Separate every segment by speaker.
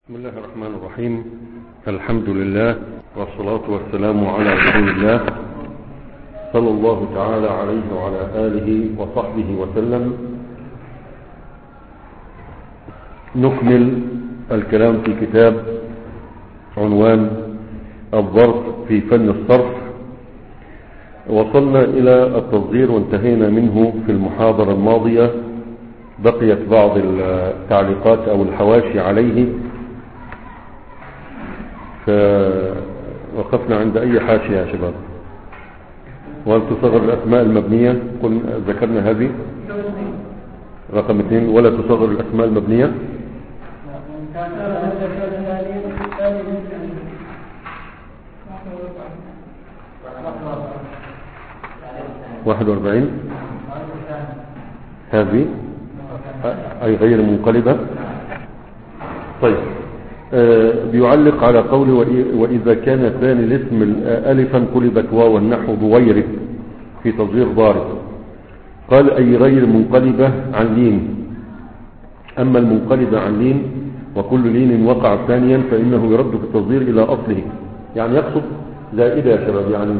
Speaker 1: بسم الله الرحمن الرحيم الحمد لله والصلاة والسلام على رسول الله صلى الله تعالى عليه وعلى آله وصحبه وسلم نكمل الكلام في كتاب عنوان الظرف في فن الصرف وصلنا إلى التصدير وانتهينا منه في المحاضرة الماضية بقيت بعض التعليقات أو الحواشي عليه فوقفنا عند أي حاشية يا شباب وهل تصغر الأسماء المبنية قل ذكرنا هذه رقم اثنين ولا تصغر الأسماء المبنية واحد واربعين هذه أي غير منقلبة طيب آه بيعلق على قوله وإذا كان ثاني الاسم ألفا قلبت واو النحو بويرك في تصغير ضارب قال أي غير منقلبة عن لين أما المنقلبة عن لين وكل لين وقع ثانيا فإنه يرد في التصغير إلى أصله يعني يقصد زائدة يا شباب يعني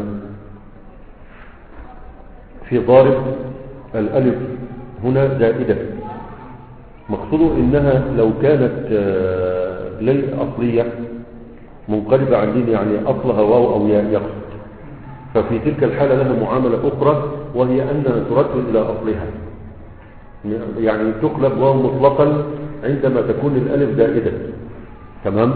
Speaker 1: في ضارب الألف هنا زائدة مقصوده إنها لو كانت لي أصلية منقلبة عن دين يعني أصلها واو أو ياء يقصد ففي تلك الحالة لها معاملة أخرى وهي أنها ترد إلى أصلها يعني تقلب واو مطلقا عندما تكون الألف زائدة تمام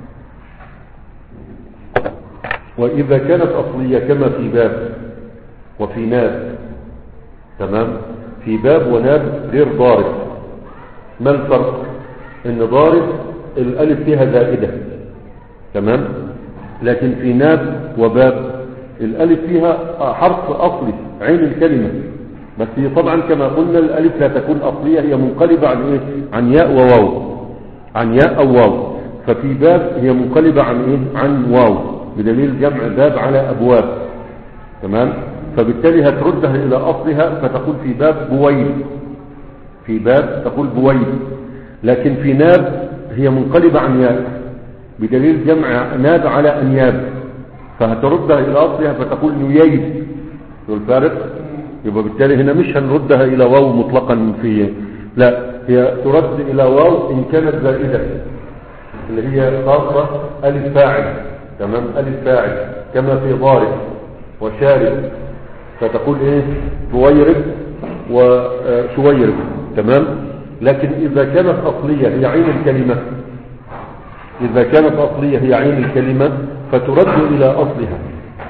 Speaker 1: وإذا كانت أصلية كما في باب وفي ناب تمام في باب وناب غير ضارب ما الفرق ان ضارب الالف فيها زائدة تمام لكن في ناب وباب الالف فيها حرف اصلي عين الكلمة بس هي طبعا كما قلنا الالف لا تكون اصلية هي منقلبة عن ايه عن ياء وواو عن ياء او واو ففي باب هي منقلبة عن ايه عن واو بدليل جمع باب على ابواب تمام فبالتالي هتردها الى اصلها فتقول في باب بويل في باب تقول بويل لكن في ناب هي منقلبة عن ياب بدليل جمع ناب على انياب فهتردها الى اصلها فتقول نييب الفارق يبقى بالتالي هنا مش هنردها الى واو مطلقا في لا هي ترد الى واو ان كانت زائدة اللي هي خاصة الف فاعل تمام الف فاعل كما في ضارب وشارب فتقول ايه بويرب وشويرب تمام لكن اذا كانت اصلية هي عين الكلمة اذا كانت اصلية هي عين الكلمة فترد الى اصلها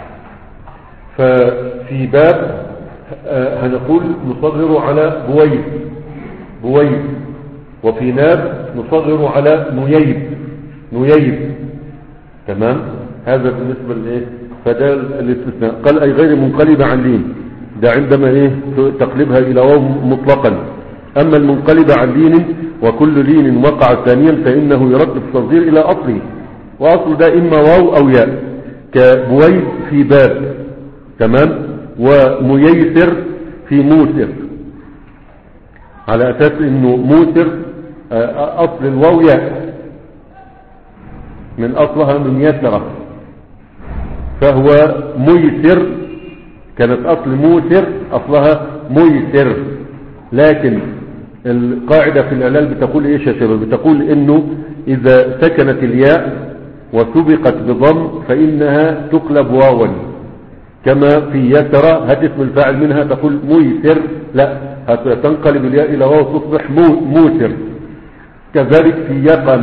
Speaker 1: ففي باب هنقول نصغر على بويب بويب وفي ناب نصغر على نييب نييب تمام هذا بالنسبة لايه فده الاستثناء قال اي غير منقلبة عن لين ده عندما ايه تقلبها الى واو مطلقا اما المنقلبة عن لين وكل لين وقع ثانيا فانه يرد في التصغير الى اصله واصل ده اما واو او ياء كبويب في باب تمام وميسر في موسر على اساس انه موسر اصل الواو ياء من اصلها من يسره فهو ميسر كانت اصل موسر اصلها ميسر لكن القاعدة في الاعلال بتقول ايش يا شباب بتقول انه اذا سكنت الياء وسبقت بضم فانها تقلب واوا كما في يسر هات اسم الفاعل منها تقول ميسر لا تنقلب الياء الى واو تصبح مو موسر كذلك في يقن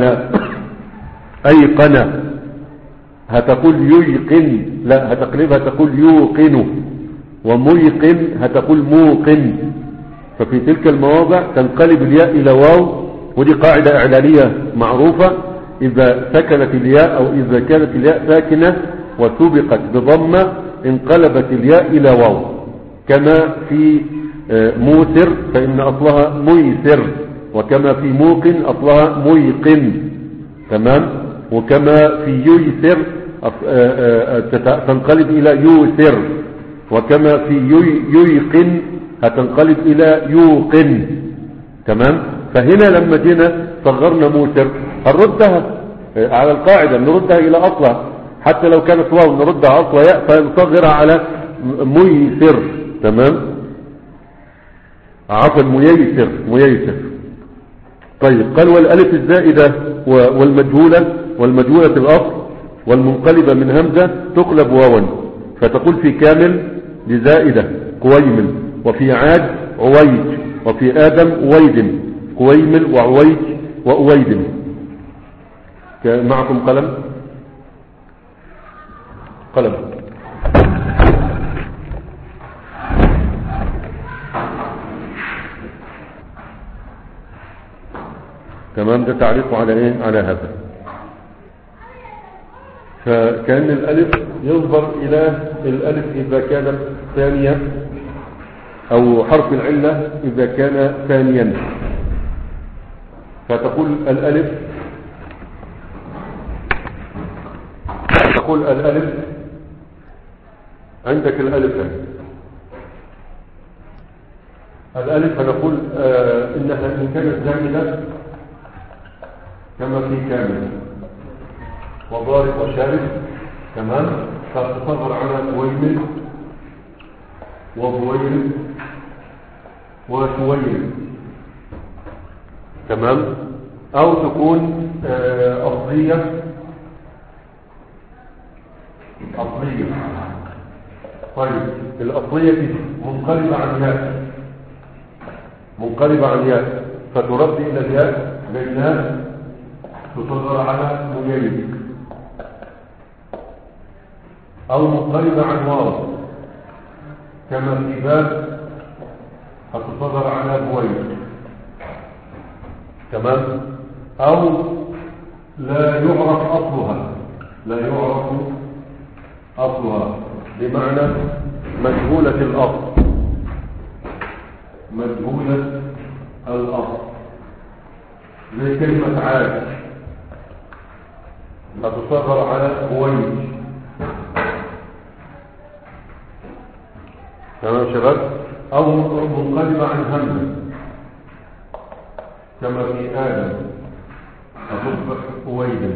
Speaker 1: ايقن هتقول ييقن لا هتقلبها تقول يوقن وميقن هتقول موقن ففي تلك المواضع تنقلب الياء الى واو ودي قاعدة اعلانية معروفة اذا سكنت الياء او اذا كانت الياء ساكنة وسبقت بضمة انقلبت الياء الى واو كما في موسر فان اصلها ميسر وكما في موقن اصلها ميقن تمام وكما في ييسر تنقلب الى يوسر وكما في ييقن هتنقلب الى يوقن تمام فهنا لما جينا صغرنا موسر هنردها آه، على القاعدة نردها إلى أصلها حتى لو كانت واو نردها أصلها ياء فنصغرها على ميسر تمام عفوا ميسر ميسر طيب قال والألف الزائدة و- والمجهولة والمجهولة الأصل والمنقلبة من همزة تقلب واوا فتقول في كامل لزائدة قويمل وفي عاد عويج وفي آدم أويد قويمل وعويج وأويد ك- معكم قلم قلم تمام ده تعليق على ايه على هذا فكان الالف ينظر الى الالف اذا كانت ثانية او حرف العلة اذا كان ثانيا فتقول الالف تقول الالف عندك الالف هنا. الالف هنقول آه انها ان كانت زائده كما في كامل وضارب وشارب تمام فتصغر على بويمل وبويل وشويل تمام او تكون آه، اصلية اصلية طيب الاصلية دي منقلبة عن ياء منقلبة عن ياء فترد الى الياء بينها تصغر على مجيد او منقلبة عن واو كما في باب هتصغر على بويد تمام او لا يعرف اصلها لا يعرف اصلها بمعنى مجهولة الاصل مجهولة الاصل زي كلمة عاد هتصغر على بويد تمام يا شباب او منقلبة عن همزة كما في آدم هتصبح بويدا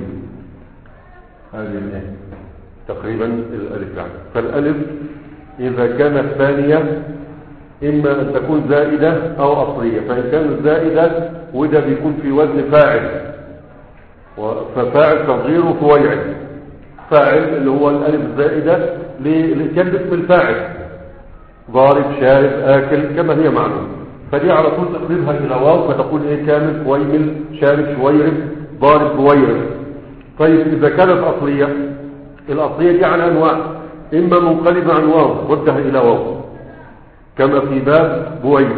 Speaker 1: هذه الايه تقريبا الالف يعني فالالف اذا كانت ثانية اما ان تكون زائدة او اصلية فان كانت زائدة وده بيكون في وزن فاعل و- ففاعل تصغيره فويعد فاعل اللي هو الالف الزائدة ل- ل- كان باسم الفاعل ضارب شارب آكل كما هي معلوم فدي على طول تقلبها إلى واو فتقول إيه كامل كويمل شارب شويرب ضارب بويرب طيب إذا كانت أصلية الأصلية دي على أنواع إما منقلبة عن واو ردها إلى واو كما في باب بويد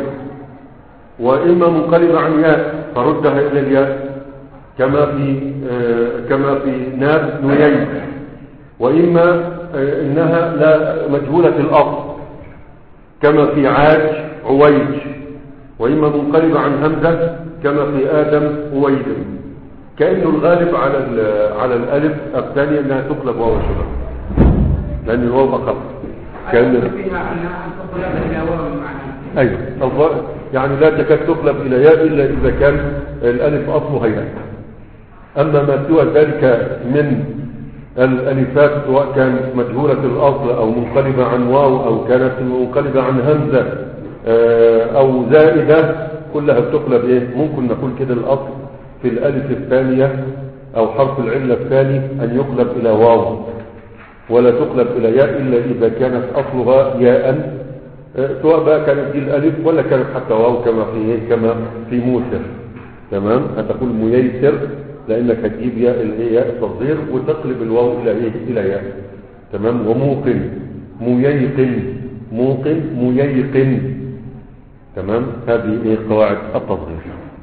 Speaker 1: وإما منقلبة عن ياء فردها إلى الياء كما في آه كما في ناب نيين وإما آه إنها لا مجهولة الأصل كما في عاج عويج وإما منقلب عن همزة كما في آدم أويد كأنه الغالب على ال- على الألف الثانية أنها تقلب واو شباب لأن الواو أخف كأن
Speaker 2: فيها أنها تقلب إلى واو المعنى
Speaker 1: أيوة الظاهر يعني لا تكاد تقلب إلى ياء إلا إذا كان الألف أصله ياء أما ما سوى ذلك من الألفات سواء كانت مجهولة الأصل أو منقلبة عن واو أو كانت منقلبة عن همزة آه، أو زائدة كلها بتقلب إيه ممكن نقول كده الأصل في الألف الثانية أو حرف العلة الثاني أن يقلب إلى واو ولا تقلب إلى ياء إلا إذا كانت أصلها ياء آه، سواء بقى كانت دي الألف ولا كانت حتى واو كما في إيه؟ كما في موسى تمام هتقول ميسر لأنك هتجيب ياء الإيه؟ ياء التصغير وتقلب الواو إلى إيه إلى ياء تمام وموقن ميقن موقن ميقن تمام هذه إيه قواعد التصغير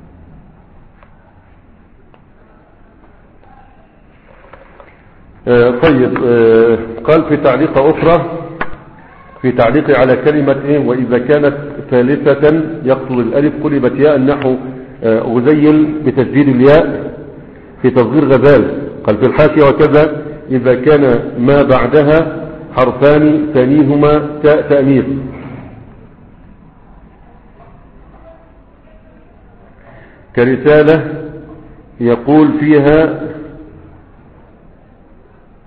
Speaker 1: آه، طيب آه، قال في تعليق أخرى في تعليق على كلمة إيه وإذا كانت ثالثة يقصد الألف قلبت ياء نحو آه، غزيل بتشديد الياء في تصغير غزال قال في الحاشية وكذا إذا كان ما بعدها حرفان ثانيهما تاء تأنيث كرسالة يقول فيها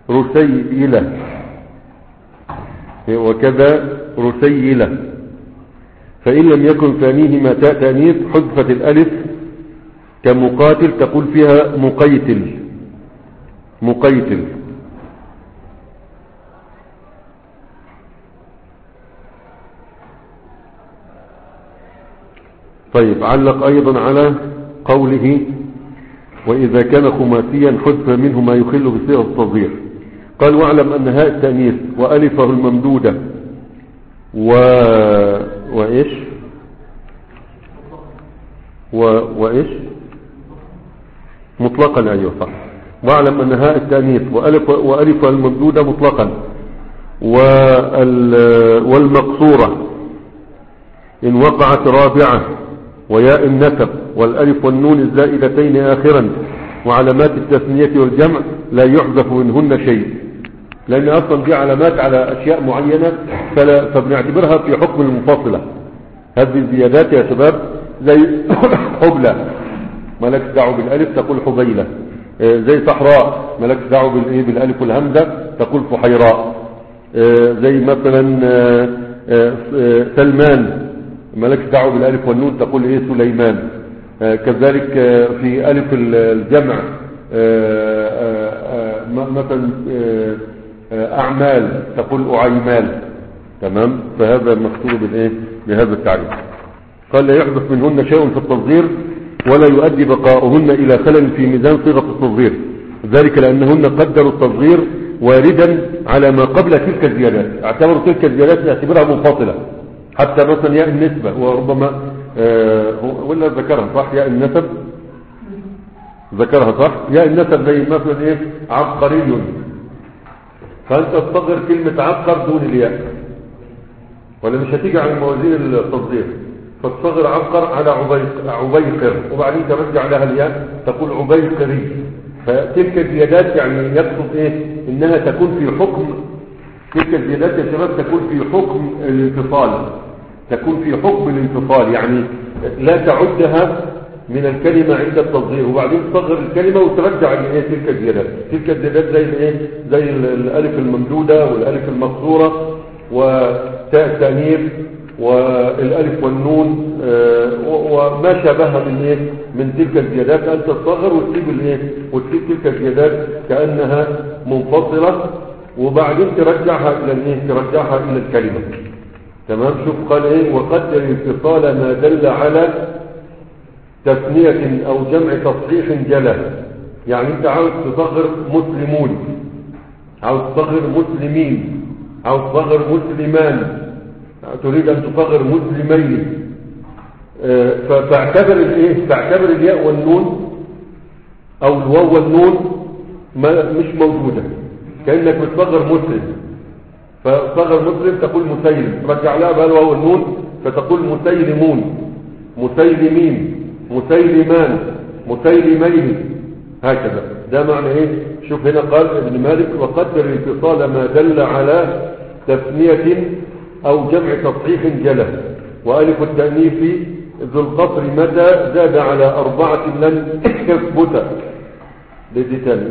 Speaker 1: رسيلة وكذا رسيلة فإن لم يكن ثانيهما تاء تانيث حذفت الألف كمقاتل تقول فيها مقيتل مقيتل طيب علق أيضا على قوله وإذا كان خماسيا حذف منه ما يخل بصيغة التصغير قال واعلم أن هاء التأنيث وألفه الممدودة و... وإيش و... وإيش مطلقا أيوة صح واعلم أن هاء التأنيث وألف وألفها الممدودة مطلقا وال... والمقصورة إن وقعت رابعة وياء النسب والألف والنون الزائدتين آخرا وعلامات التثنية والجمع لا يحذف منهن شيء لأن أصلا دي علامات على أشياء معينة فلا فبنعتبرها في حكم المنفصلة هذه الزيادات يا شباب زي حبلة مالكش دعوه بالألف تقول حبيلة آه، زي صحراء مالكش دعوه بالإيه بالألف والهمزة تقول فحيراء آه، زي مثلا آه، آه، آه، سلمان مالكش دعوه بالالف والنون تقول ايه سليمان آه كذلك آه في الف الجمع آه آه م- مثلا آه آه اعمال تقول اعيمال تمام فهذا مكتوب بالايه بهذا التعريف قال لا يحدث منهن شيء في التصغير ولا يؤدي بقاؤهن الى خلل في ميزان صيغه التصغير ذلك لانهن قدروا التصغير واردا على ما قبل تلك الزيادات اعتبروا تلك الزيادات نعتبرها منفصله حتى مثلا ياء النسبة وربما آه هو- ولا ذكرها صح ياء النسب ذكرها صح ياء النسب زي مثلا ايه عبقري فانت تصغر كلمة عبقر دون الياء ولا مش هتيجي على موازين التصغير فتصغر عبقر على عبيق عبيقر وبعدين ترجع لها الياء تقول عبيقري فتلك الزيادات يعني يقصد ايه انها تكون في حكم تلك الزيادات يا شباب تكون في حكم الانفصال تكون في حكم الانفصال يعني لا تعدها من الكلمة عند التصغير وبعدين تصغر الكلمة وترجع الايه تلك الزيادات تلك الزيادات زي الايه زي ال- الالف الممدودة والالف المقصورة وتاء التأنيث والالف والنون آه، و- وما شابهها من ايه من تلك الزيادات ان تصغر وتسيب الايه وتسيب تلك الزيادات كانها منفصله وبعدين ترجعها الى الايه ترجعها الى الكلمه تمام شوف قال ايه وقدر انفصال ما دل على تثنية او جمع تصحيح جلى يعني انت عاوز تصغر مسلمون عاوز تصغر مسلمين عاوز تصغر مسلمان تريد ان تصغر مسلمين آه، فتعتبر الايه تعتبر الياء والنون او الواو والنون ما مش موجوده كانك بتصغر مسلم فصغر مسلم تقول مسيلم رجع لها بقى الواو والنون فتقول مسيلمون مسيلمين مسيلمان مسيلمين هكذا ده معنى ايه شوف هنا قال ابن مالك وقدر انفصال ما دل على تثنية او جمع تصحيح جله والف التأنيث ذو القصر متى زاد على اربعة لن يثبت لدي تاني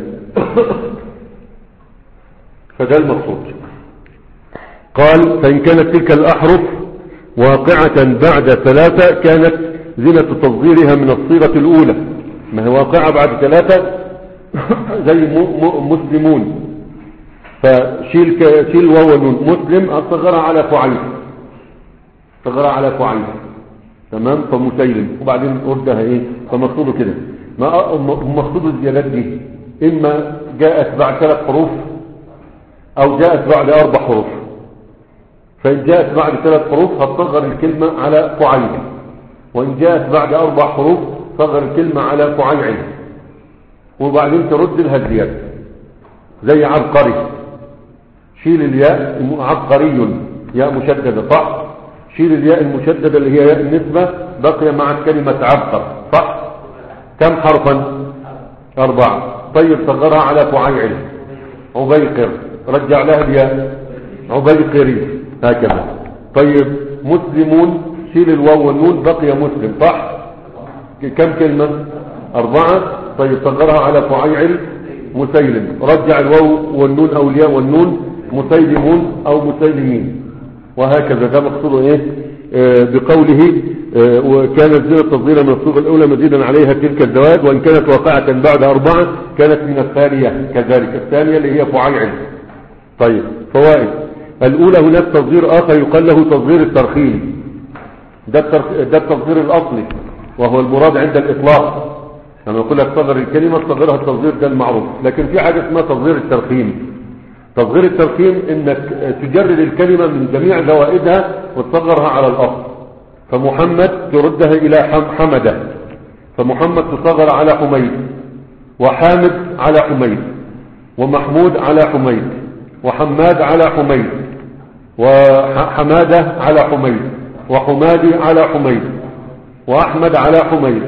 Speaker 1: فده المقصود قال فإن كانت تلك الأحرف واقعة بعد ثلاثة كانت زنة تصغيرها من الصيغة الأولى ما هي واقعة بعد ثلاثة زي م- م- مسلمون فشيل ك- شيل واو ونون مسلم أصغرها على فعيل صغرها على فعيل تمام فمسيلم وبعدين ردها ايه فمقصوده كده ما م- مقصود الزيادات دي اما جاءت بعد ثلاث حروف او جاءت بعد اربع حروف فإن جاءت بعد ثلاث حروف هتصغر الكلمة على فعيل وإن جاءت بعد أربع حروف صغر الكلمة على فعيل وبعدين ترد لها الزيادة زي عبقري شيل الياء عبقري ياء مشددة صح شيل الياء المشددة اللي هي ياء النسبة بقي مع كلمة عبقر صح كم حرفا أربعة طيب صغرها على فعيل عبيقر رجع لها الياء عبيقري هكذا طيب مسلمون شيل الواو والنون بقي مسلم صح كم كلمة أربعة طيب صغرها على فعيل مسيلم رجع الواو والنون أولياء والنون مسيلمون أو مسيلمين وهكذا ده مقصوده إيه آه بقوله آه وكانت زينة تصغيرا من الصوغة الأولى مزيدا عليها تلك الزواج وإن كانت واقعة بعد أربعة كانت من الثانية كذلك الثانية اللي هي فعيعل طيب فوائد الأولى هناك تصغير آخر يقال له تصغير الترخيم ده, الترخ... ده التصغير الأصلي وهو المراد عند الإطلاق لما يقول لك صغر الكلمة تصغرها التصغير ده المعروف لكن في حاجة اسمها تصغير الترخيم تصغير الترخيم انك تجرد الكلمة من جميع زوائدها وتصغرها على الأصل فمحمد تردها إلى حم... حمدة فمحمد تصغر على حميد وحامد على حميد ومحمود على حميد وحماد على حميد وحمادة على حميد وحمادي على حميد وأحمد على حميد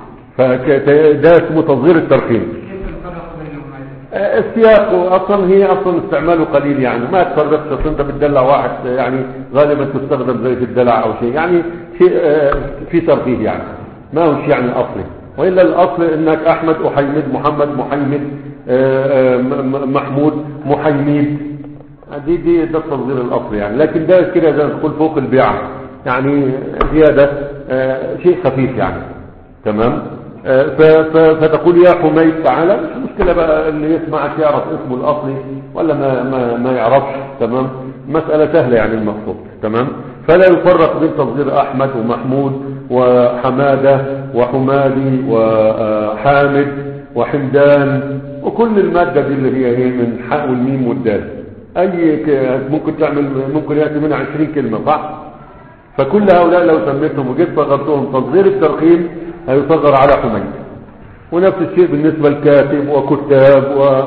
Speaker 1: فده اسمه تصغير الترخيم
Speaker 2: كيف الفرق بينهم
Speaker 1: السياق اصلا هي اصلا استعماله قليل يعني ما تفرقش اصل انت بتدلع واحد يعني غالبا تستخدم زي في الدلع او شيء يعني شيء آه، في ترفيه يعني ما هوش يعني اصلي والا الاصل انك احمد احيمد محمد محيمد آه، آه، م- م- محمود محيميد دي دي ده التصغير الاصلي يعني لكن ده كده زي ما تقول فوق البيعه يعني زياده آه، شيء خفيف يعني تمام آه، ف- ف- فتقول يا حميد تعالى مش مشكلة بقى اللي يسمعك يعرف اسمه الأصلي ولا ما, ما, ما يعرفش تمام مسألة سهلة يعني المقصود تمام فلا يفرق بين تصغير أحمد ومحمود وحمادة وحمادي وحامد وحمدان وكل المادة دي اللي هي هي من حاء والميم والدال أي ك- ممكن تعمل ممكن يأتي منها 20 كلمة صح؟ فكل هؤلاء لو سميتهم وجيت صغرتهم تصغير الترقيم هيصغر على حميد ونفس الشيء بالنسبة لكاتب وكتاب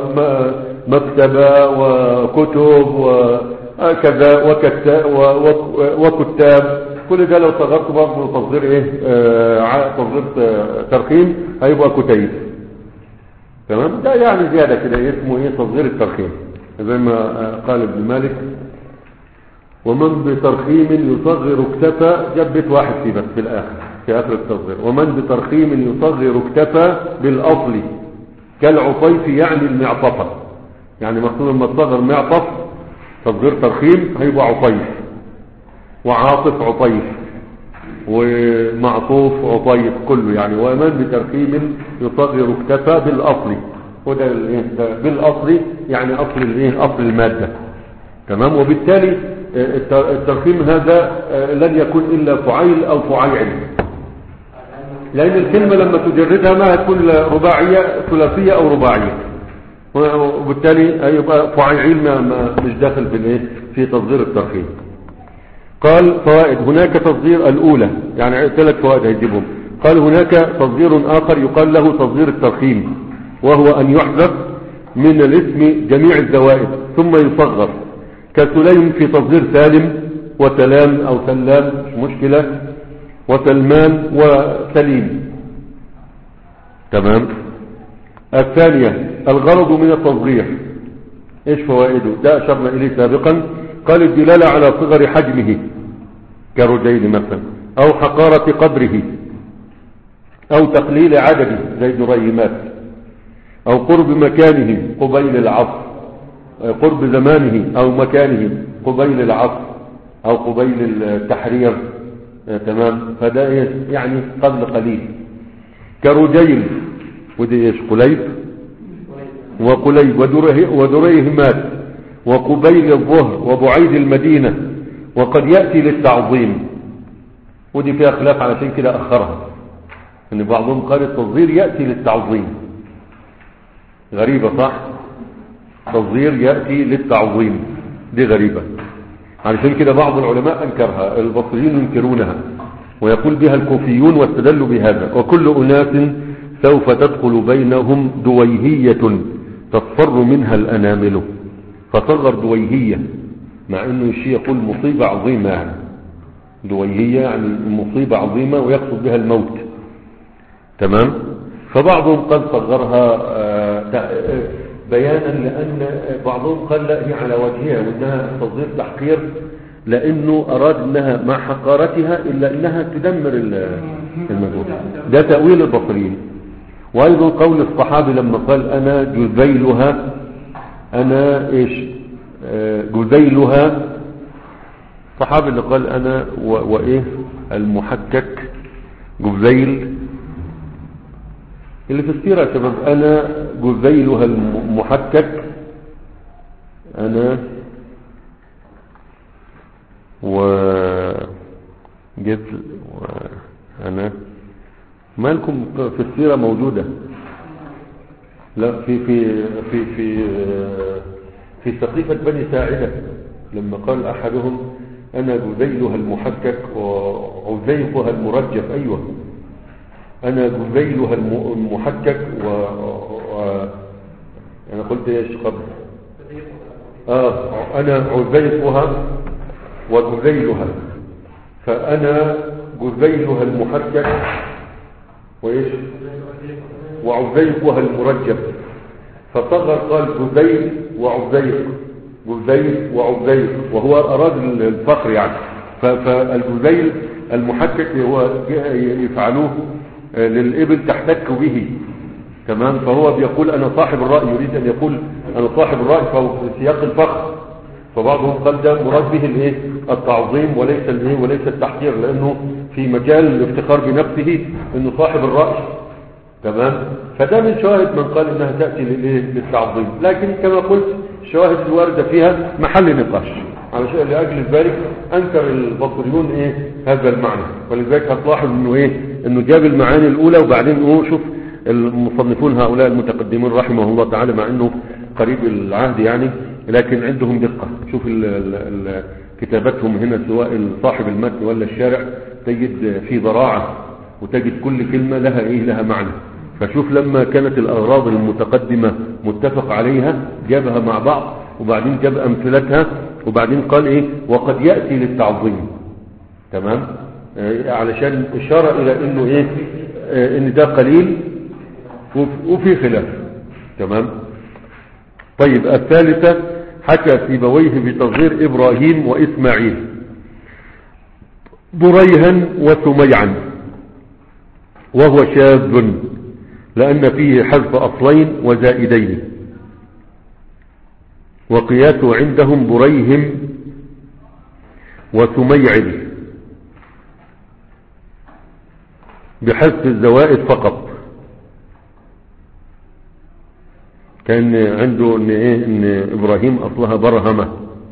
Speaker 1: ومكتبة وكتب وكذا وكتا- و- و- وكتاب كل ده لو صغرت برضه تصغير ايه آه ع- تصغير آه، ترقيم هيبقى كتيب تمام ده يعني زيادة كده اسمه ايه تصغير الترقيم زي ما آه، قال ابن مالك ومن بترخيم يصغر اكتفى جبت واحد في بس في الآخر في آخر التصغير ومن بترخيم يصغر اكتفى بالأصل كالعطيف يعني المعطفة يعني مقصود لما تصغر معطف تصغير ترخيم هيبقى عطيف وعاطف عطيف ومعطوف عطيف كله يعني ومن بترخيم يصغر اكتفى بالأصل وده ال- ده بالأصل يعني أصل الايه أصل المادة تمام وبالتالي آه، الت- الترخيم هذا آه، لن يكون إلا فعيل أو فعيل لأن الكلمة لما تجردها ما هتكون إلا رباعية ثلاثية أو رباعية وبالتالي هيبقى فعيل ما ما- مش داخل في الايه في تصغير الترخيم قال فوائد هناك تصغير الأولى يعني ثلاث فوائد هيجيبهم قال هناك تصغير آخر يقال له تصغير الترخيم وهو أن يحذف من الاسم جميع الزوائد ثم يصغر كسليم في تصغير سالم وسلام أو سلام مش مشكلة وسلمان وسليم تمام الثانية الغرض من التصغير ايش فوائده ده اشرنا اليه سابقا قال الدلالة على صغر حجمه كرجيل مثلا او حقارة قدره او تقليل عدده زي دريمات او قرب مكانه قبيل العصر قرب زمانه او مكانه قبيل العصر او قبيل التحرير آه، تمام فده إيه؟ يعني قبل قليل كرجيل ودي ايش قليب وقليب ودره ودريهمات وقبيل الظهر وبعيد المدينة وقد يأتي للتعظيم ودي فيها خلاف علشان كده أخرها ان بعضهم قال التصغير يأتي للتعظيم غريبة صح تصغير يأتي للتعظيم دي غريبة علشان كده بعض العلماء أنكرها البصريين ينكرونها ويقول بها الكوفيون واستدلوا بهذا وكل أناس سوف تدخل بينهم دويهية تصفر منها الأنامل فصغر دويهية مع أنه الشيء يقول مصيبة عظيمة يعني دويهية يعني مصيبة عظيمة ويقصد بها الموت تمام فبعضهم قد صغرها آه، تع- آه، بيانا لأن بعضهم قال لا هي على وجهها وأنها تصغير تحقير لأنه أراد أنها مع حقارتها إلا أنها تدمر ال- المجهول ده تأويل البصريين وأيضا قول الصحابي لما قال أنا جذيلها أنا إيش آه، جذيلها الصحابي اللي قال أنا و- وإيه المحكك جذيل اللي في السيرة يا شباب أنا جذيلها المحكك أنا وجذل وأنا مالكم في السيرة موجودة لا في في في في في سقيفة بني ساعدة لما قال أحدهم أنا جذيلها المحكك وعذيقها المرجف أيوة أنا جذيلها الم- المحكك و, و... أنا قلت إيش قبل آه أنا عذيقها وجذيلها فأنا جذيلها المحكك وإيش وعذيقها المرجف فصغر قال جذيل وعذيق جذيل وعذيق وهو أراد الفقر يعني ف- فالجذيل المحكك هو يفعلوه آه، للإبل تحتك به تمام فهو بيقول أنا صاحب الرأي يريد أن يقول أنا صاحب الرأي فهو في سياق الفخر فبعضهم قال ده مراد به الايه التعظيم وليس الايه وليس التحقير لانه في مجال الافتخار بنفسه انه صاحب الرأي تمام فده من شواهد من قال انها تأتي للايه للتعظيم لكن كما قلت الشواهد الواردة فيها محل نقاش علشان لأجل ذلك أنكر البصريون إيه هذا المعنى ولذلك هتلاحظ إنه إيه إنه جاب المعاني الأولى وبعدين هو شوف المصنفون هؤلاء المتقدمين رحمه الله تعالى مع إنه قريب العهد يعني لكن عندهم دقة شوف ال ال ال كتابتهم هنا سواء صاحب المتن ولا الشارع تجد في ضراعة وتجد كل كلمة لها إيه لها معنى فشوف لما كانت الأغراض المتقدمة متفق عليها جابها مع بعض وبعدين جاب أمثلتها وبعدين قال إيه وقد يأتي للتعظيم تمام آه علشان إشارة إلى إنه إيه آه إن ده قليل وف- وفي خلاف تمام طيب الثالثة حكى سيبويه بتصغير إبراهيم وإسماعيل بريها وسميعا وهو شاذ لأن فيه حذف أصلين وزائدين وقياسه عندهم بريهم وسميعل بحذف الزوائد فقط كان عنده ان ايه ان ابراهيم اصلها برهمة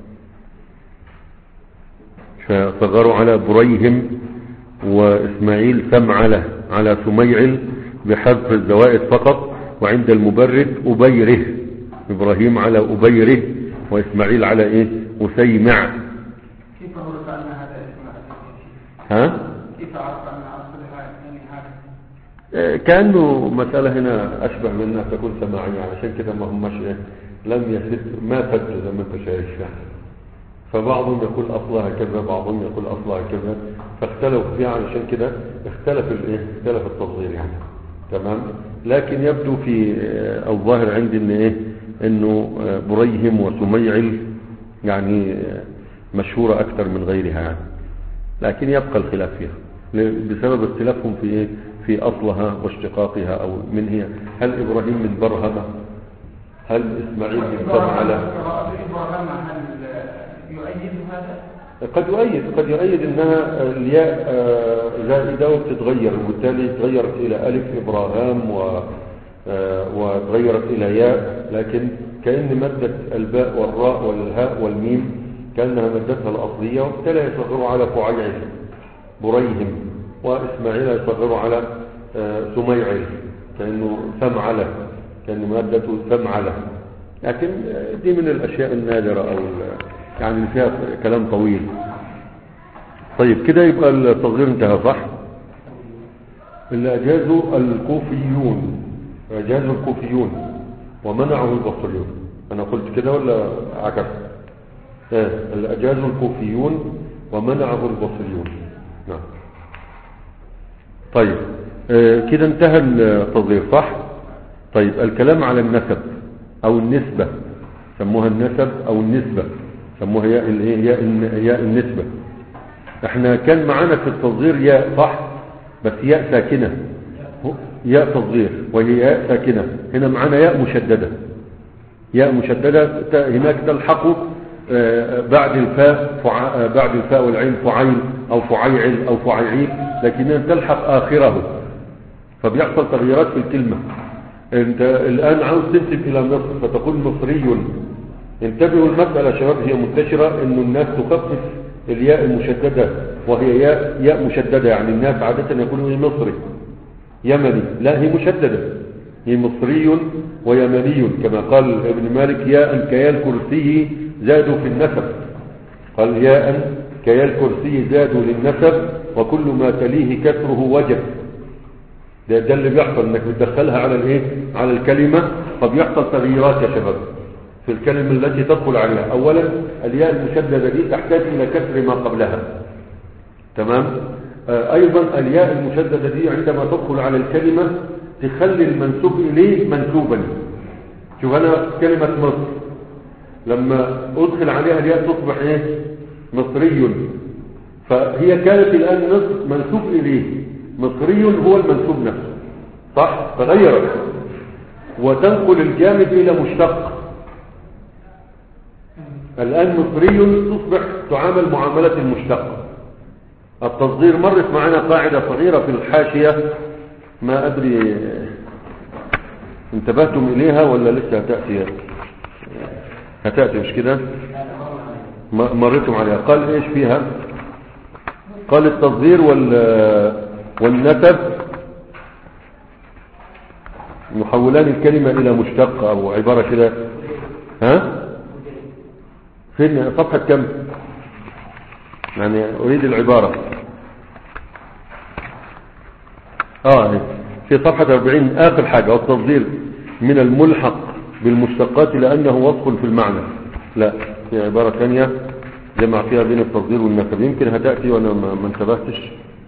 Speaker 1: فصغروا على بريهم واسماعيل سمعله على سميعل بحذف الزوائد فقط وعند المبرد أبيره إبراهيم على أبيره وإسماعيل على إيه أسيمع
Speaker 2: كيف عرف أن هذا اسم
Speaker 1: ها
Speaker 2: كيف عرف أن أصلها يعني هذا
Speaker 1: آه، كأنه مسألة هنا أشبه من أنها تكون سماعية علشان كده ما هماش إيه لم يسد ما فد زي ما أنت شايف يعني فبعضهم يقول أصلها كذا بعضهم يقول أصلها كذا فاختلفوا فيها علشان كده اختلف الإيه اختلف التصغير يعني تمام لكن يبدو في آه، الظاهر عندي ان ايه انه آه، بريهم وسميعل يعني آه، مشهورة اكثر من غيرها يعني لكن يبقى الخلاف فيها ل- بسبب اختلافهم في ايه في اصلها واشتقاقها او من هي هل ابراهيم من برهمة هل اسماعيل من سمعلة
Speaker 2: قراءة إبراهيم هل يؤيد هذا؟
Speaker 1: قد يؤيد قد يؤيد انها الياء آه، زائده وبتتغير وبالتالي تغيرت الى الف ابراهام و آه، وتغيرت الى ياء لكن كان ماده الباء والراء والهاء والميم كانها مادتها الاصليه وبالتالي يصغروا على فعيعل بريهم واسماعيل يصغروا على آه، سميعل كانه سمعله كان مادته سمعله لكن آه، دي من الاشياء النادره او ال- يعني اللي فيها كلام طويل طيب كده يبقى التصغير انتهى صح اللي اجازوا الكوفيون اجازوا الكوفيون ومنعه البصريون انا قلت كده ولا عكس اه اللي اجازوا الكوفيون ومنعه البصريون نعم طيب آه كده انتهى التصغير صح طيب الكلام على النسب او النسبة سموها النسب او النسبة سموها ياء الايه ياء الن- ياء النسبة احنا كان معانا في التصغير ياء صح بس ياء ساكنة هو- ياء تصغير وهي ياء ساكنة هنا معنا ياء مشددة ياء مشددة ت- هناك تلحق آه، بعد الفاء فع... آه، بعد الفاء والعين فعيل أو فعيعل أو فعيعيل لكنها تلحق آخره فبيحصل تغييرات في الكلمة انت الآن عاوز تنسب إلى مصر فتقول مصري انتبهوا المسألة يا شباب هي منتشرة انه الناس تخفف الياء المشددة وهي ياء, ياء مشددة يعني الناس عادة يقولوا هي مصري يمني لا هي مشددة هي مصري ويمني كما قال ابن مالك ياء كيا الكرسي زادوا في النسب قال ياء كيا الكرسي زادوا للنسب وكل ما تليه كسره وجب ده, ده اللي بيحصل انك بتدخلها على الايه على الكلمة فبيحصل تغييرات يا شباب في الكلمة التي تدخل عليها اولا الياء المشددة دي تحتاج الى كسر ما قبلها تمام آه ايضا الياء المشددة دي عندما تدخل على الكلمة تخلي المنسوب اليه منسوبا شوف انا كلمة مصر لما ادخل عليها الياء تصبح ايه مصري فهي كانت الان مصر منسوب اليه مصري هو المنسوب نفسه صح تغيرت وتنقل الجامد الى مشتق الان مصري تصبح تعامل معاملة المشتق التصغير مرت معنا قاعدة صغيرة في الحاشية ما ادري انتبهتم اليها ولا لسه هتأتي هتأتي مش كده م- مريتم عليها قال ايش فيها قال التصغير وال والنسب يحولان الكلمة إلى مشتق أو عبارة كده ها فين صفحة كم يعني أريد العبارة آه في صفحة 40 آخر حاجة والتصدير من الملحق بالمشتقات لأنه وصف في المعنى لا في عبارة ثانية جمع فيها بين التصدير والنسب يمكن هتأتي وأنا ما ما انتبهتش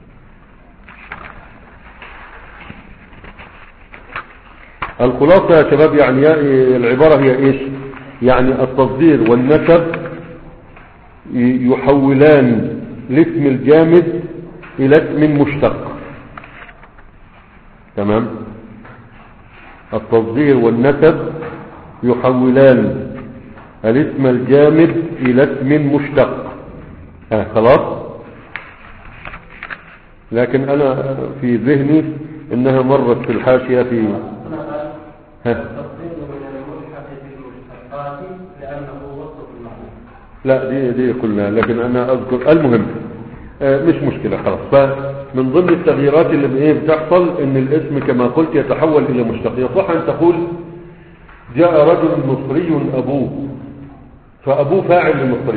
Speaker 1: الخلاصة يا شباب يعني يا- العبارة هي ايش يعني التصدير والنسب ي- يحولان الاسم الجامد الى اسم مشتق تمام التصدير والنسب يحولان الاسم الجامد الى اسم مشتق ها خلاص لكن انا في ذهني انها مرت في الحاشية في ها
Speaker 2: التصديق من الملحق بالمشتقات لأنه وصف المعنى
Speaker 1: لا دي دي قلنا لكن انا اذكر المهم آه، مش مشكلة خلاص فمن ضمن التغييرات اللي بايه بتحصل ان الاسم كما قلت يتحول الى مشتق يصح ان تقول جاء رجل مصري ابوه فابوه فاعل لمصري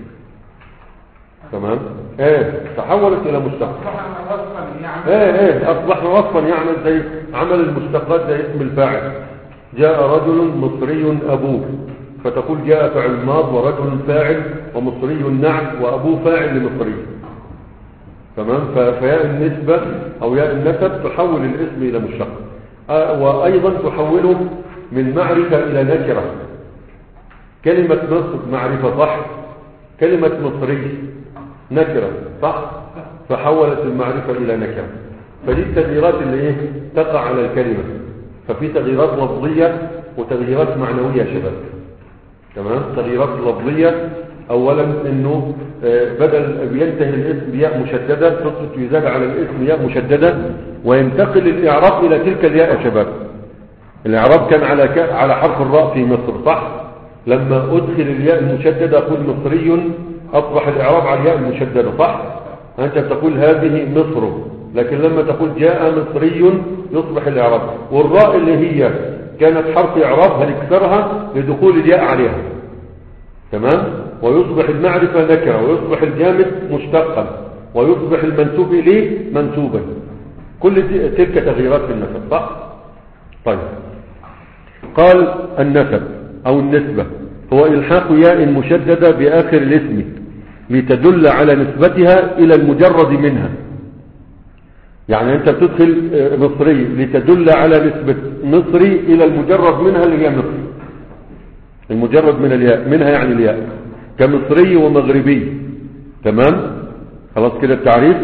Speaker 1: تمام ايه تحولت الى مشتق
Speaker 2: أصبح وصفا يعني
Speaker 1: ايه ايه اصبح وصفا يعمل زي عمل المشتقات زي اسم الفاعل جاء رجل مصري ابوه فتقول جاء فعل ماض ورجل فاعل ومصري نعت وابوه فاعل لمصري تمام ف- فياء النسبة او ياء النسب تحول الاسم الى مشتق آه، وايضا تحوله من معرفة الى نكرة كلمة مصر معرفة صح كلمة مصري نكرة صح فحولت المعرفة إلى نكرة فدي التغييرات اللي إيه تقع على الكلمة ففي تغييرات لفظية وتغييرات معنوية يا شباب تمام تغييرات لفظية أولا إنه آه، بدل بينتهي الاسم بياء مشددة تصبح يزاد على الاسم ياء مشددة وينتقل الإعراب إلى تلك الياء يا شباب الإعراب كان على ك... على حرف الراء في مصر صح لما أدخل الياء المشددة أقول مصري أصبح الإعراب على الياء المشددة صح أنت تقول هذه مصر لكن لما تقول جاء مصري يصبح الإعراب والراء اللي هي كانت حرف إعراب هنكسرها لدخول الياء عليها تمام ويصبح المعرفة نكرة ويصبح الجامد مشتقا ويصبح المنسوب إليه منسوبا كل دي- تلك تغييرات في النسب صح طيب قال النسب أو النسبة هو إلحاق ياء مشددة بآخر الاسم لتدل على نسبتها إلى المجرد منها يعني أنت بتدخل آه، مصري لتدل على نسبة مصري إلى المجرد منها اللي هي مصر المجرد من الياء منها يعني الياء كمصري ومغربي تمام خلاص كده التعريف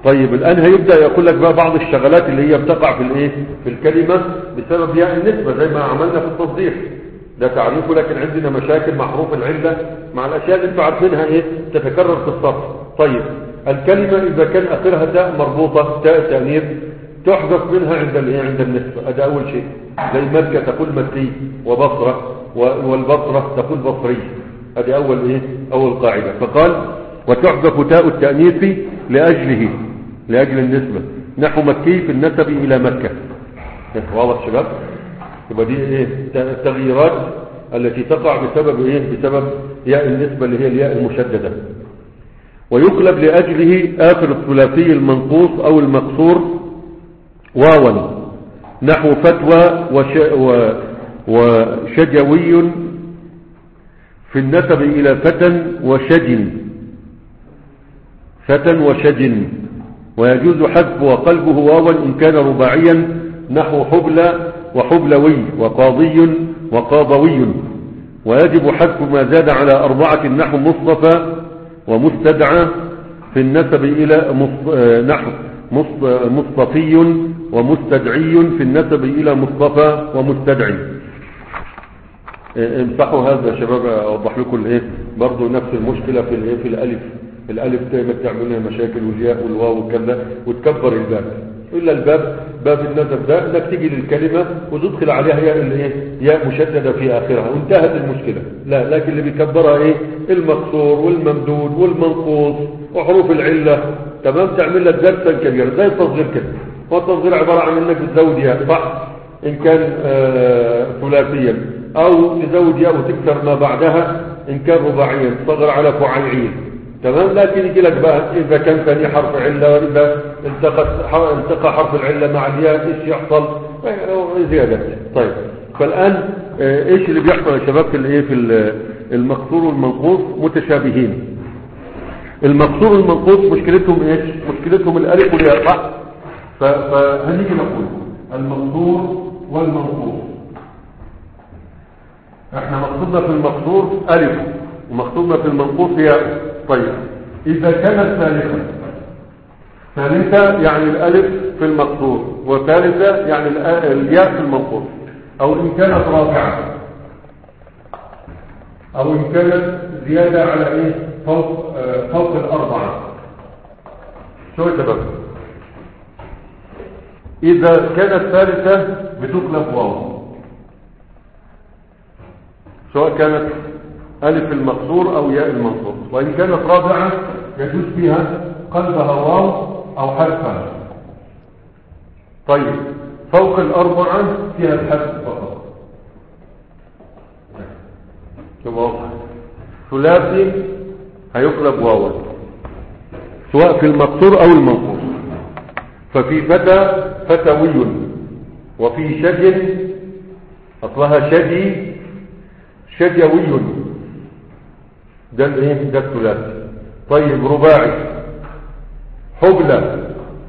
Speaker 1: طيب الآن هيبدأ يقول لك بقى بعض الشغلات اللي هي بتقع في الايه في الكلمة بسبب ياء النسبة زي ما عملنا في التصديق ده تعريفه لكن عندنا مشاكل مع حروف العلة مع الأشياء اللي انتوا عارفينها ايه تتكرر في الصف طيب الكلمة إذا كان آخرها تاء مربوطة تاء تأنيث تحذف منها عند الايه عند النسبة هذا أول شيء زي مكة تقول مكي وبصرة و- والبصرة تقول بصري هذه أول إيه أول قاعدة فقال وتحذف تاء التأنيث لأجله لأجل النسبة نحو مكي في النسب إلى مكة واضح شباب يبقى دي ايه التغييرات التي تقع بسبب ايه بسبب ياء النسبة اللي هي الياء المشددة ويقلب لأجله آخر الثلاثي المنقوص أو المقصور واوا نحو فتوى وش و وشجوي في النسب إلى فتى وشج فتى وشج ويجوز حذف وقلبه واوا إن كان رباعيا نحو حبلى وحبلوي وقاضي وقاضوي ويجب حذف ما زاد على أربعة نحو مصطفى ومستدعى في النسب إلى مص... آه، نحو مص... آه، مصطفي ومستدعي في النسب إلى مصطفى ومستدعي آه، امسحوا هذا يا شباب اوضح لكم الايه برضه نفس المشكله في الايه في الالف الالف دايما تعمل لها مشاكل والياء والواو والكلام ده وتكبر الباب الا الباب باب النسب ده انك تيجي للكلمه وتدخل عليها ياء الايه ياء مشدده في اخرها وانتهت المشكله لا لكن اللي بيكبرها ايه المقصور والممدود والمنقوص وحروف العله تمام تعمل لك درسا كبيرا زي التصغير كده والتصغير عباره عن انك بتزود ياء صح ان كان آه ثلاثيا او تزود ياء وتكسر ما بعدها ان كان رباعيا تصغر على فعيعين تمام لكن يجي لك بقى اذا كان ثاني حرف عله واذا التقى التقى حرف العله مع الياء ايش يحصل زياده طيب فالان آه، ايش اللي بيحصل يا شباب في الايه في ال- المقصور والمنقوص متشابهين المقصور والمنقوص مشكلتهم ايش مشكلتهم الالف والياء صح ف- فهنيجي نقول المقصور والمنقوص احنا مقصودنا في المقصور الف ومقصودنا في المنقوص ياء طيب اذا كانت ثالثه ثالثه يعني الالف في المقصور وثالثه يعني الآ- الياء في المنقوص او ان كانت رابعه او ان كانت زياده على ايه فوق آه، فوق الاربعه شو يا شباب اذا كانت ثالثه بتقلب واو سواء كانت ألف المقصور أو ياء المنصور وإن كانت رابعة يجوز فيها قلبها واو أو حذفها طيب فوق الأربعة فيها الحذف فقط كما واضح ثلاثي هيقلب واوا سواء في المقصور أو المنقوص ففي فتى فتوي وفي شج أصلها شجي شجوي ده الايه ده الثلاثي طيب رباعي حبلى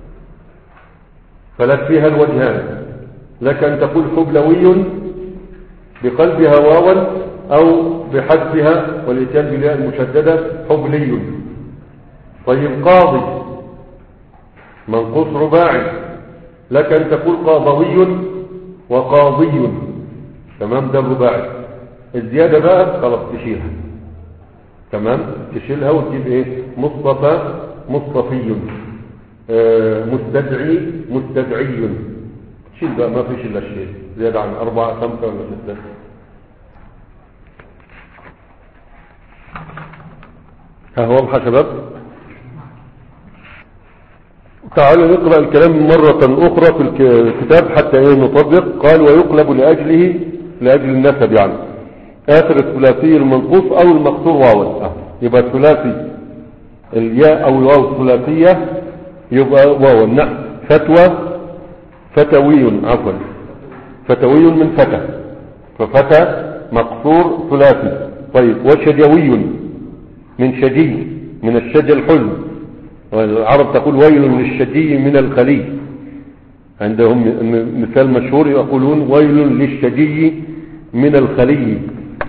Speaker 1: فلك فيها الوجهان لك ان تقول حبلوي بقلبها واوا او بحذفها والاتيان بالياء المشدده حبلي طيب قاضي منقوص رباعي لك ان تقول قاضوي وقاضي تمام ده الرباعي الزيادة بقى خلاص تشيلها تمام تشيلها وتجيب ايه مصطفى مصطفي آه مستدعي مستدعي شيل بقى ما فيش الا الشيء زيادة عن أربعة خمسة ولا ستة ها واضحة شباب تعالوا نقرأ الكلام مرة أخرى في الكتاب حتى ايه نطبق قال ويقلب لأجله لأجل النسب يعني آخر الثلاثي المنقوص أو المقصور واو آه. يبقى الثلاثي الياء أو الواو الثلاثية يبقى واو نعم فتوى فتوي عفوا فتوي من فتى ففتى مقصور ثلاثي طيب وشجوي من شجي من الشجى الحزن والعرب تقول ويل للشجي من الخلي عندهم مثال مشهور يقولون ويل للشجي من الخلي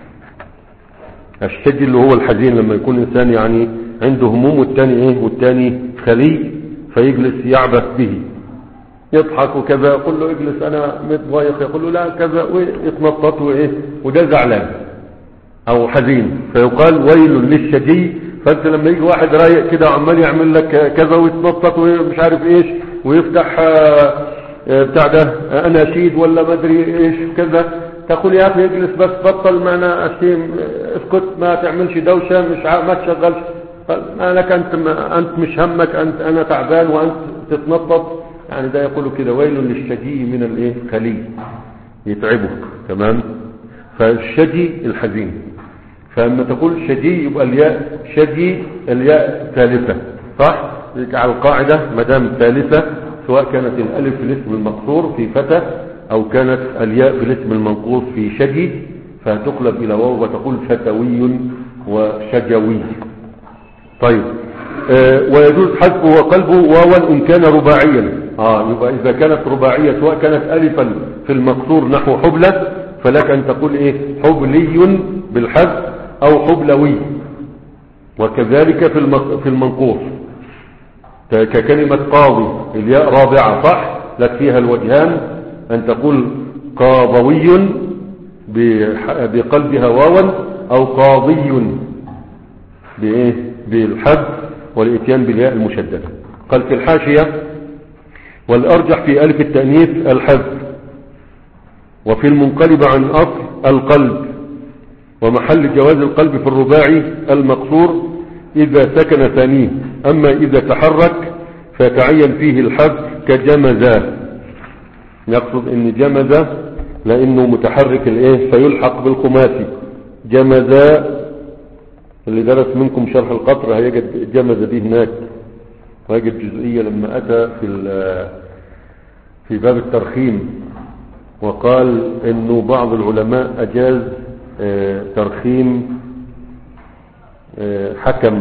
Speaker 1: الشجي اللي هو الحزين لما يكون انسان يعني عنده هموم والتاني ايه والتاني خلي فيجلس يعبث به يضحك وكذا يقول له اجلس انا متضايق يقول له لا كذا ويتنطط وايه وده زعلان او حزين فيقال ويل للشجي فانت لما يجي واحد رايق كده وعمال يعمل لك كذا ويتنطط ومش عارف ايش ويفتح آه، آه، بتاع ده آه، اناشيد ولا ما ادري ايش كذا تقول يا اخي اجلس بس بطل معنا اشتيم اسكت ما تعملش دوشه مش ع- ما تشغلش مالك انت ما انت مش همك انت انا تعبان وانت تتنطط يعني ده يقول كده ويل للشجي من الايه خلي يتعبه تمام فالشجي الحزين فلما تقول شجي يبقى الياء شجي الياء ثالثة صح على القاعدة ما دام ثالثة سواء كانت الالف في الاسم المقصور في فتى او كانت الياء في الاسم المنقوص في شجي فتقلب الى واو وتقول فتوي وشجوي طيب آه ويجوز حذفه وقلبه واوا ان كان رباعيا اه يبقى اذا كانت رباعيه سواء كانت الفا في المقصور نحو حبلة فلك ان تقول ايه حبلي بالحذف او حبلوي وكذلك في المق- في المنقوص ك- ككلمة قاضي الياء رابعة صح لك فيها الوجهان أن تقول قاضوي بح- بقلبها واوا أو قاضي بإيه بالحذف والإتيان بالياء المشددة قال في الحاشية والأرجح في ألف التأنيث الحذف وفي المنقلب عن أصل القلب ومحل جواز القلب في الرباعي المقصور إذا سكن ثانيه أما إذا تحرك فيتعين فيه الحذف كجمزة يقصد ان جمزة لانه متحرك الايه فيلحق بالخماسي جمزة اللي درس منكم شرح القطر هيجد جمزة دي هناك ويجد جزئية لما اتى في ال- في باب الترخيم وقال انه بعض العلماء اجاز آه، ترخيم آه، حكم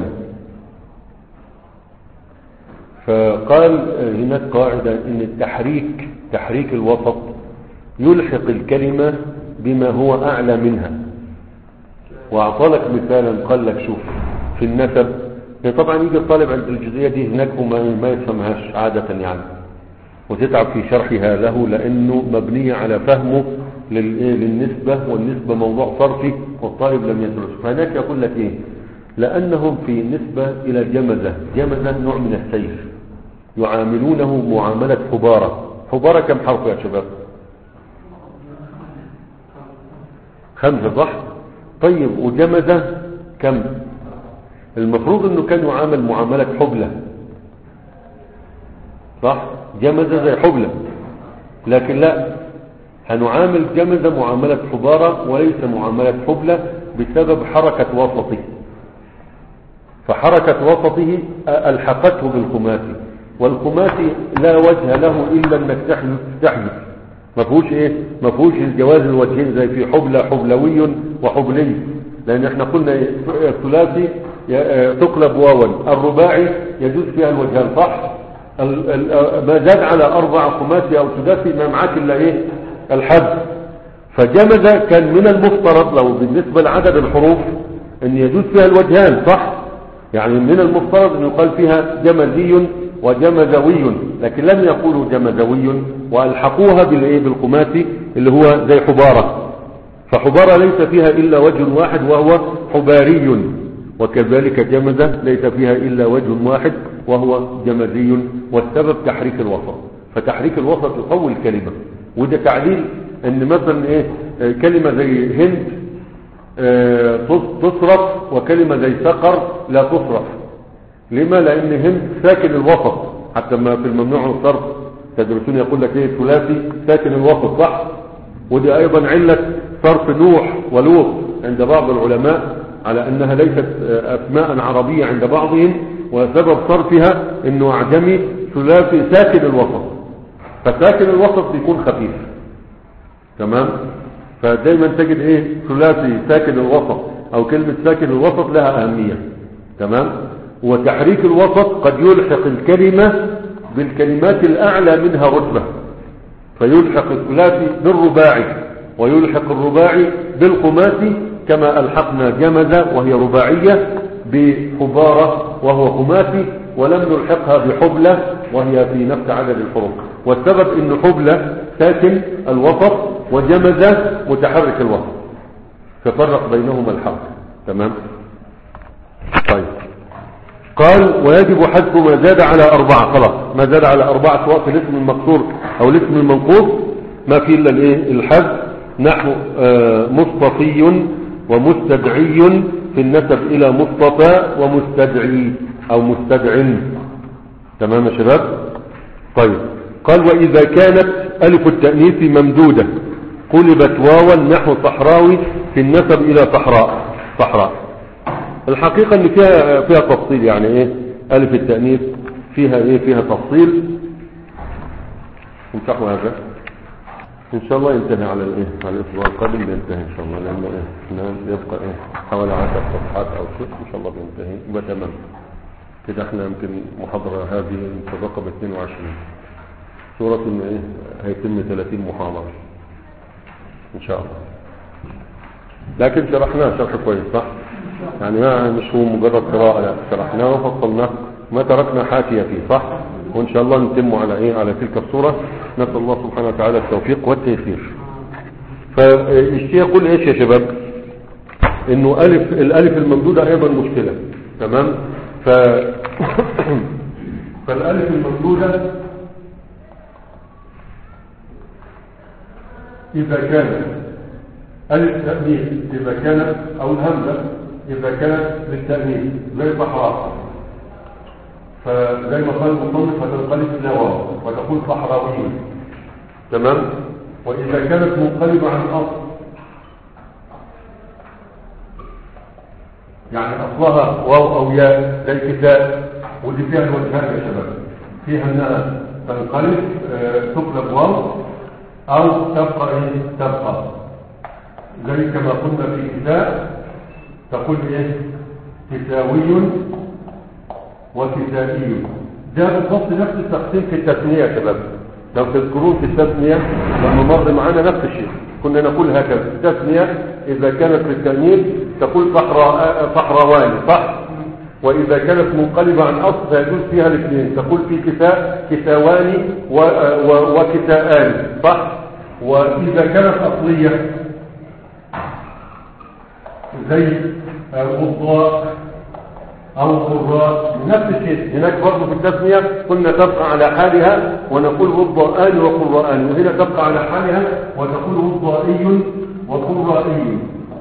Speaker 1: فقال آه، هناك قاعدة ان التحريك تحريك الوسط يلحق الكلمة بما هو اعلى منها واعطى لك مثالا قال لك شوف في النسب يعني طبعا يجي الطالب عند الجزئية دي هناك وما ما يفهمهاش عادة يعني وتتعب في شرحها له لانه مبنية على فهمه للإيه؟ للنسبة والنسبة موضوع صرفي والطالب لم يدرس فهناك يقول لك ايه لانهم في نسبة الى جمزة جمزة نوع من السيف يعاملونه معاملة حبارة حبارة كم حرف يا شباب خمسة صح طيب وجمزة كم المفروض انه كان يعامل معاملة حبلة صح جمزة زي حبلة لكن لا هنعامل جمزة معاملة حبارة وليس معاملة حبلة بسبب حركة وسطه فحركة وسطه ألحقته بالخماسي والخماسي لا وجه له إلا أنك تحذف تحذف ما فيهوش ايه ما فيهوش الجواز الوجهين زي في حبلى حبلوي وحبلي لان احنا قلنا الثلاثي ي- آه، تقلب واوا الرباعي يجوز فيها الوجهان صح ال- ال- آه، ما زاد على اربع خماسي او سداسي ما معاك الا ايه الحذف فجمز كان من المفترض لو بالنسبة لعدد الحروف ان يجوز فيها الوجهان صح يعني من المفترض ان يقال فيها جمزي وجمزوي لكن لم يقولوا جمزوي والحقوها بالايه بالقماسي اللي هو زي حبارة فحبارة ليس فيها الا وجه واحد وهو حباري وكذلك جمزة ليس فيها الا وجه واحد وهو جمزي والسبب تحريك الوسط فتحريك الوسط يقوي الكلمة وده تعليل ان مثلا ايه آه، كلمة زي هند آه، تص- تصرف وكلمة زي سقر لا تصرف لما لان هند ساكن الوسط حتى ما في الممنوع من الصرف تدرسون يقول لك ايه ثلاثي ساكن الوسط صح ودي ايضا علة صرف نوح ولوط عند بعض العلماء على انها ليست آه، اسماء عربية عند بعضهم وسبب صرفها انه اعجمي ثلاثي ساكن الوسط فساكن الوسط بيكون خفيف تمام فدايما تجد ايه ثلاثي ساكن الوسط او كلمة ساكن الوسط لها اهمية تمام وتحريك الوسط قد يلحق الكلمة بالكلمات الاعلى منها رتبة فيلحق الثلاثي بالرباعي ويلحق الرباعي بالخماسي كما الحقنا جمزة وهي رباعية بحبارة وهو خماسي ولم نلحقها بحبلة وهي في نفس عدد الحروف والسبب ان حبلى ساكن الوسط وجمزة متحرك الوسط ففرق بينهما الحرف تمام طيب قال ويجب حذف ما زاد على أربعة خلاص ما زاد على أربعة سواء في الاسم المقصور أو الاسم المنقوص ما في إلا الإيه الحذف نحو آه، مصطفي ومستدعي في النسب إلى مصطفى ومستدعي أو مستدع تمام يا شباب طيب قال وإذا كانت ألف التأنيث ممدودة قلبت واوا نحو صحراوي في النسب إلى صحراء صحراء الحقيقة ان فيها فيها تفصيل يعني ايه الف التأنيث فيها ايه فيها تفصيل امسحوا هذا ان شاء الله ينتهي على الايه على الاسبوع القادم بينتهي ان شاء الله لان ايه إحنا يبقى ايه حوالي 10 صفحات او شيء ان شاء الله بينتهي يبقى تمام كده احنا يمكن محاضرة هذه متفقة ب 22 سورة إن ايه هيتم 30 محاضرة ان شاء الله لكن شرحناه شرح كويس صح يعني ما مش هو مجرد قراءة لا شرحناه وفصلناه ما تركنا حاشية فيه صح وإن شاء الله نتم على إيه على تلك الصورة نسأل الله سبحانه وتعالى التوفيق والتيسير فالشيء يقول إيش يا شباب إنه ألف الألف الممدودة أيضا مشكلة تمام ف فالألف الممدودة إذا كانت ألف تأنيث إذا كانت أو الهمزة إذا كانت للتأنيث زي صحراء فزي ما قال المصنف هتنقلب إلى واو وتكون صحراويين تمام وإذا كانت منقلبة عن أصل يعني أصلها واو أو ياء زي كتاب ودي فيها الوجهات يا شباب فيها أنها تنقلب آه، تقلب واو أو تبقى إيه تبقى زي كما قلنا في كتاب تقول ايه كتاوي وكتائي ده بالضبط نفس التقسيم في التثنية يا شباب لو تذكرون في التثنية لما مر معانا نفس الشيء كنا نقول هكذا التثنية إذا كانت في التأنيث تقول صحراء صحراوان صح وإذا كانت منقلبة عن أصل فيجوز فيها الاثنين تقول في كتاء كتاوان و... و... وكتاءان صح وإذا كانت أصلية زي وضاء او قراء نفس الشيء هناك برضه في التسمية كنا تبقى على حالها ونقول وضاءان وقراءان وهنا تبقى على حالها وتقول وضائي وقرائي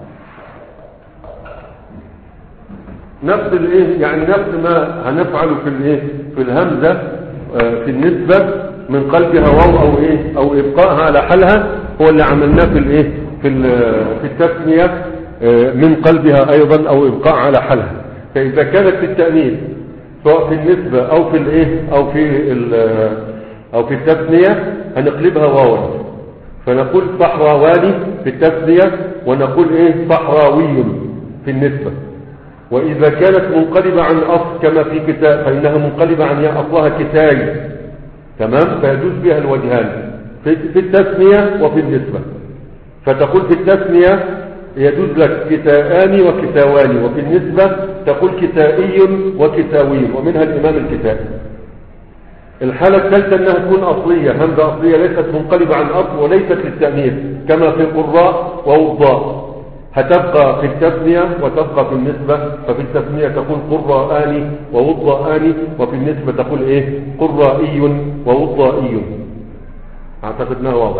Speaker 1: نفس الايه يعني نفس ما هنفعله في الايه في الهمزة آه، في النسبة من قلبها واو او ايه او ابقائها على حالها هو اللي عملناه في الايه في ال- في التسمية من قلبها ايضا او ابقاء على حالها فاذا كانت في التأنيث سواء في النسبة او في الايه او في ال- او في التثنية هنقلبها واوا فنقول صحراواني في التثنية ونقول ايه صحراوي في النسبة واذا كانت منقلبة عن اصل كما في كتاب فانها منقلبة عن ياء اصلها كتاي تمام فيجوز بها الوجهان في في التثنية وفي النسبة فتقول في التثنية يجوز لك كتاءان وكتاوان وفي النسبة تقول كتائي وكتاوي ومنها الإمام الكتائي الحالة الثالثة أنها تكون أصلية همزة أصلية ليست منقلبة عن أصل وليست للتأنيث كما في قراء ووضاء هتبقى في التثنية وتبقى في النسبة ففي التثنية تقول قراءان ووضاءان وفي النسبة تقول إيه قرائي ووضائي أعتقد أنها واضح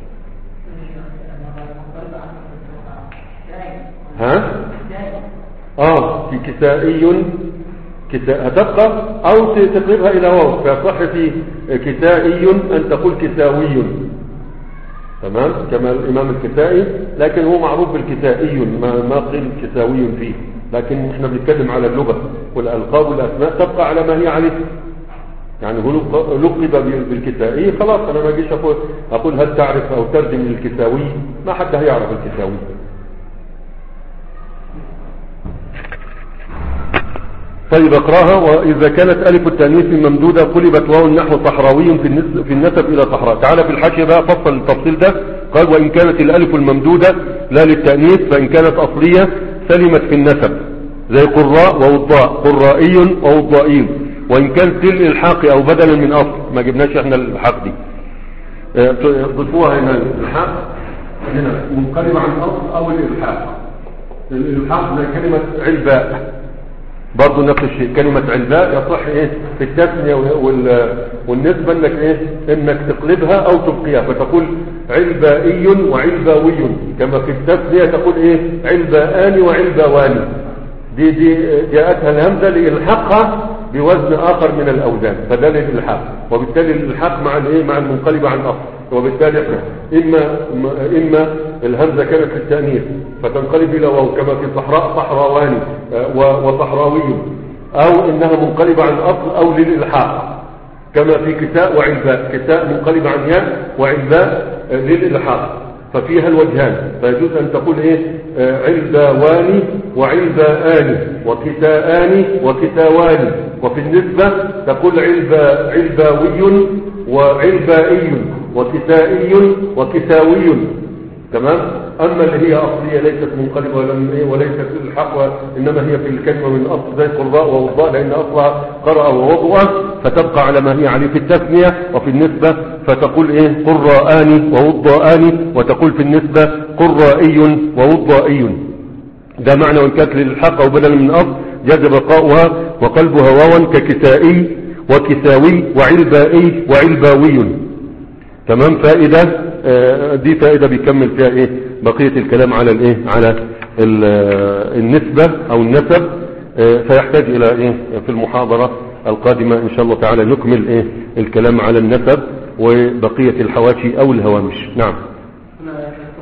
Speaker 1: ها اه في كسائي كساء هتبقى او تقلبها الى واو فيصح في كسائي ان تقول كساوي تمام كما الامام الكسائي لكن هو معروف بالكسائي ما ما قيل كساوي فيه لكن احنا بنتكلم على اللغه والالقاب والاسماء تبقى على ما هي عليه يعني هو لقب بالكسائي خلاص انا ما اجيش اقول اقول هل تعرف او ترجم للكساوي ما حد هيعرف الكساوي طيب اقراها واذا كانت الف التانيث ممدوده قلبت واو نحو صحراوي في النسب في النسب الى صحراء تعالى في الحاشيه بقى فصل التفصيل ده قال وان كانت الالف الممدوده لا للتانيث فان كانت اصليه سلمت في النسب زي قراء ووضاء قرائي ووضائي وإن كان تل الحاقي أو بدلا من أصل ما جبناش احنا الحق دي اه، ضيفوها هنا الحاق هنا منقلبة عن أصل أو الإلحاق الإلحاق زي كلمة علباء برضه نفس الشيء كلمة علباء يصح ايه في التثنية وال... والنسبة انك ايه انك تقلبها او تبقيها فتقول علبائي وعلباوي كما في التثنية تقول ايه علباءان وعلباوان دي دي جاءتها الهمزة لإلحاقها بوزن آخر من الأوزان فده للإلحاق وبالتالي الإلحاق مع الايه مع المنقلبة عن أصل وبالتالي احنا إما إما الهمزة كانت في التأنيث فتنقلب إلى واو كما في صحراء صحراواني آه، و- وصحراوي أو إنها منقلبة عن أصل أو للإلحاق كما في كساء وعلباء كساء منقلب عن ياء وعلباء آه، للإلحاق ففيها الوجهان فيجوز أن تقول إيه آه، علباوان وعلباءان وكساءان وكساوان وفي النسبة تقول علبا علباوي وعلبائي وكسائي وكساوي تمام أما اللي هي أصلية ليست منقلبة ولا من إيه وليست الحق إنما هي في الكلمة من أصل زي قراء ووضاء لأن أصلها قرأ ووضوء فتبقى على ما هي عليه في التثنية وفي النسبة فتقول إيه قراءان ووضاءان وتقول في النسبة قرائي ووضائي ده معنى وإن كانت للحق أو بدلا من أصل جاز بقاؤها وقلبها واوا ككسائي وكساوي وعلبائي وعلباوي تمام فائدة آه، دي فائدة بيكمل فيها ايه بقية الكلام على الايه على ال- آه، النسبة او النسب آه، فيحتاج الى ايه في المحاضرة القادمة ان شاء الله تعالى نكمل ايه الكلام على النسب وبقية الحواشي او الهوامش نعم
Speaker 2: هنا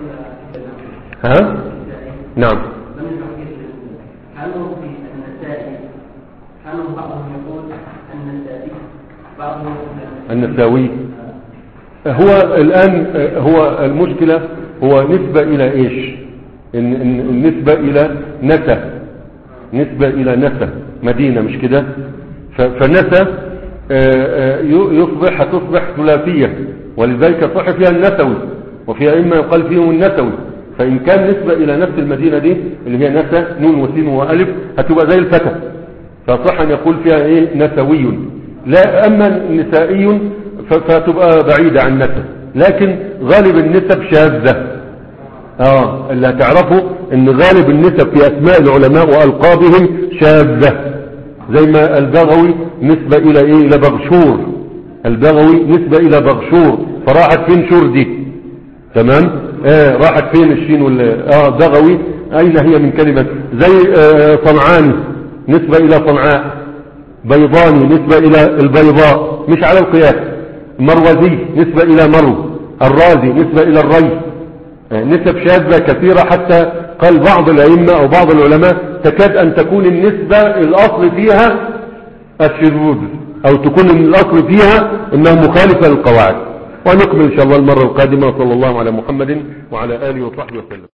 Speaker 2: يكون
Speaker 1: ها نعم
Speaker 2: لم يحقق هل هو في النسائي هل هو بعضهم يقول النسائي بعضهم يقول
Speaker 1: النساوي هو الآن هو المشكلة هو نسبة إلى إيش إن إن النسبة إلى نسى نسبة إلى نسى مدينة مش كده ف- فنسى آه، آه، ي- يصبح هتصبح ثلاثية ولذلك صح فيها النسوي وفيها إما يقال فيهم النسوي فإن كان نسبة إلى نفس المدينة دي اللي هي نسى نون وسين وألف هتبقى زي الفتى فصح أن يقول فيها إيه نسوي لا أما نسائي ف- فتبقى بعيدة عن نسب لكن غالب النسب شاذة اه اللي هتعرفوا ان غالب النسب في اسماء العلماء والقابهم شاذة زي ما البغوي نسبة الى ايه الى بغشور البغوي نسبة الى بغشور فراحت فين شور دي تمام آه راحت فين الشين وال اه بغوي اين هي من كلمة زي آه صنعاني نسبة الى صنعاء بيضاني نسبة الى البيضاء مش على القياس مروزي نسبة الى مرو الرازي نسبة الى الري آه، نسب شاذة كثيرة حتى قال بعض الأئمة أو بعض العلماء تكاد أن تكون النسبة الأصل فيها الشذوذ أو تكون الأصل فيها أنها مخالفة للقواعد ونكمل إن شاء الله المرة القادمة صلى الله على محمد وعلى آله وصحبه وسلم